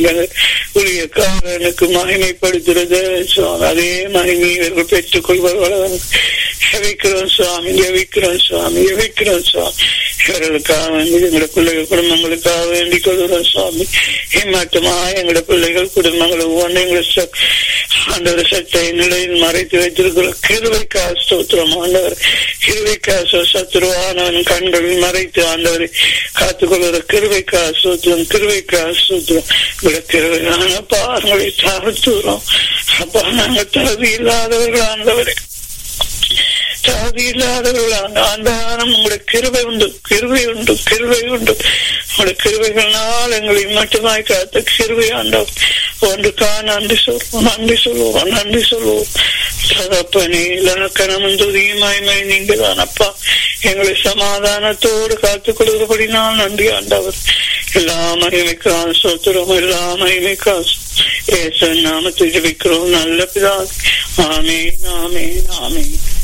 ஊழியக்காரனுக்கு மகிமைப்படுத்துறது சுவாமி அதே மகிமை இவர்கள் பெற்றுக் கொள்வார்கள் ஜெபிக்கிறோம் சுவாமி ஜெபிக்கிறோம் சுவாமி ஜெபிக்கிறோம் சுவாமி இவர்களுக்காக வேண்டி எங்களோட பிள்ளைகள் குடும்பங்களுக்காக வேண்டிக் கொள்கிறோம் சுவாமி ஏமாற்றமா எங்களோட பிள்ளைகள் குடும்பங்கள் ஒவ்வொன்றும் எங்களை ஆண்டவர் சட்டை நிலையில் மறைத்து வைத்திருக்கிற கிருவைக்கா ஸ்தோத்திரம் ஆண்டவர் கிருவைக்கா சத்துருவானவன் கண்களில் மறைத்து ஆண்டவரை காத்துக்கொள்கிற கிருவைக்கா சூத்திரம் கிருவைக்கா சூத்திரம் இவ்வளவு கிருவையானப்பா எங்களை தாழ்த்துறோம் அப்பா நாங்கள் தகுதி இல்லாதவர்கள் ஆண்டவரை சாதி இல்லாதவர்களாக ஆண்டாரம் உங்களுடைய கிருபை உண்டு கிருபை உண்டு கிருபை உண்டு உங்களுடைய கிருபைகளால் எங்களை மட்டுமாய் காத்த கிருபை ஆண்டவர் ஒன்றுக்கா நன்றி சொல்வோம் நன்றி சொல்லுவோம் நன்றி சொல்லுவோம் தகப்பனே இலக்கணமும் துதியுமாய்மை நீங்க தான் அப்பா எங்களை சமாதானத்தோடு காத்துக் கொள்கிறபடி நான் நன்றி ஆண்டவர் எல்லா மகிமைக்கா சொத்துறோம் எல்லா மகிமைக்கா ஏசன் நாமத்தை ஜபிக்கிறோம் நல்ல பிதா ஆமே ஆமே ஆமே